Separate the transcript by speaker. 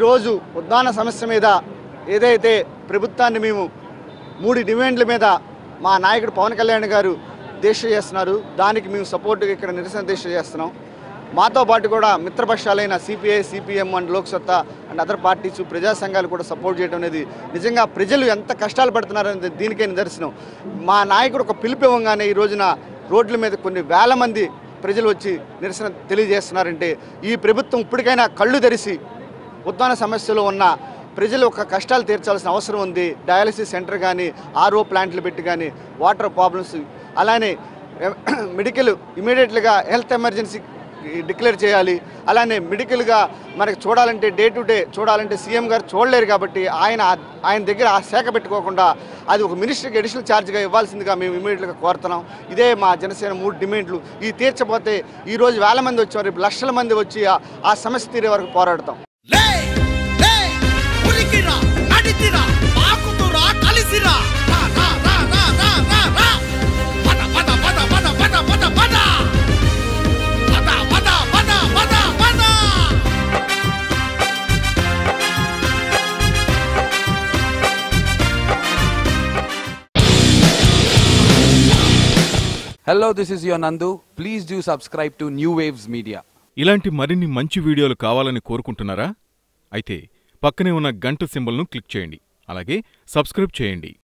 Speaker 1: ఈరోజు ఉద్దాన సమస్య మీద ఏదైతే ప్రభుత్వాన్ని మేము మూడు డిమాండ్ల మీద మా నాయకుడు పవన్ కళ్యాణ్ గారు దీక్ష చేస్తున్నారు దానికి మేము సపోర్ట్గా ఇక్కడ నిరసన దీక్ష చేస్తున్నాం మాతో పాటు కూడా మిత్రపక్షాలైన CPI CPM and Loksatta and other parties ప్రజా సంఘాలు కూడా సపోర్ట్ చేయడం అనేది నిజంగా ప్రజలు ఎంత కష్టాలు పడుతున్నారనేది దీనికే నిదర్శనం మా నాయకుడు ఒక పిలుపు ఇవ్వగానే ఈ రోజున రోడ్ల మీద కొన్ని వేల మంది ప్రజలు వచ్చి నిరసన తెలియజేస్తున్నారంటే ఈ ప్రభుత్వం ఇప్పటికైనా కళ్ళు తెరిచి ఉద్దాన సమస్యలో ఉన్న ప్రజలు ఒక కష్టాలు తీర్చాల్సిన అవసరం ఉంది డయాలసిస్ సెంటర్ కానీ ఆర్ఓ ప్లాంట్లు పెట్టి కానీ వాటర్ ప్రాబ్లమ్స్ అలానే మెడికల్ ఇమీడియట్గా హెల్త్ ఎమర్జెన్సీ డిక్లేర్ చేయాలి అలానే మెడికల్గా మనకి చూడాలంటే డే టు డే చూడాలంటే సీఎం గారు చూడలేరు కాబట్టి ఆయన ఆయన దగ్గర ఆ శాఖ పెట్టుకోకుండా అది ఒక మినిస్టర్కి అడిషనల్ ఛార్జ్గా ఇవ్వాల్సిందిగా మేము ఇమీడియట్గా కోరుతున్నాం ఇదే మా జనసేన మూడు డిమాండ్లు ఈ తీర్చపోతే ఈరోజు వేల మంది వచ్చారు రేపు లక్షల మంది వచ్చి ఆ- ఆ సమస్య తీరే వరకు పోరాడతాం
Speaker 2: లే లే ఉరికిరా నడిచిరా పాకుతురా కలిసిరా రా రా రా రా రా రా రా పద పద పద పద పద పద పద పద పద పద పద పద
Speaker 3: Hello, this is your Nandu. Please do subscribe to New Waves Media.
Speaker 4: ఇలాంటి మరిన్ని మంచి వీడియోలు కావాలని కోరుకుంటున్నారా అయితే పక్కనే ఉన్న గంట సింబల్ను క్లిక్ చేయండి అలాగే సబ్స్క్రైబ్ చేయండి